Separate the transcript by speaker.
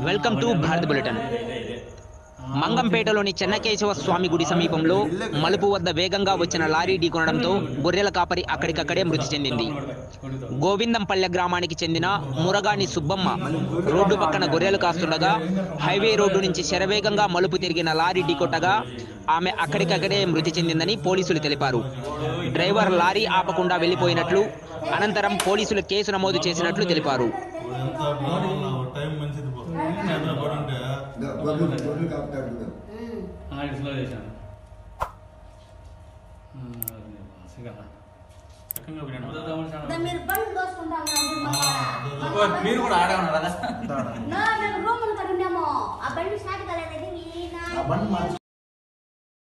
Speaker 1: Welcome to Bharat bulletin మంగంపేటలోని చెన్నకేశవ స్వామి గుడి సమీపంలో మలుపు వద్ద వేగంగా వచ్చిన లారీ ఢీకొనడంతో గొర్రెల కాపరి అక్కడికక్కడే మృతి చెందింది గోవిందంపల్లె గ్రామానికి చెందిన మురగాని సుబ్బమ్మ రోడ్డు పక్కన గొర్రెలు కాస్తుండగా హైవే రోడ్డు నుంచి శరవేగంగా మలుపు తిరిగిన లారీ ఢీకొట్టగా ఆమె అక్కడికక్కడే మృతి చెందిందని పోలీసులు తెలిపారు డ్రైవర్ లారీ ఆపకుండా వెళ్లిపోయినట్లు అనంతరం పోలీసులు కేసు నమోదు చేసినట్లు తెలిపారు
Speaker 2: ఎంత బాగున్నావు టైం మంచిది పో హైదరాబాద్ ఉంటే
Speaker 3: గొర్రెలు గొర్రెలు కాపుతాడు కదా.
Speaker 4: స్లో చేశాను సిగరా
Speaker 2: చక్కగా వినండి.
Speaker 5: దా మీరు బండ్లు దోసుకుంటా ఉన్నారు
Speaker 2: ఓ, మీరు కూడా ఆడే ఉన్నారు కదా
Speaker 5: నా మేము రూములు కడున్నాము ఆ బండి స్టార్ట్ కాలేదండి ఈయన
Speaker 3: ఆ బండి మార్చు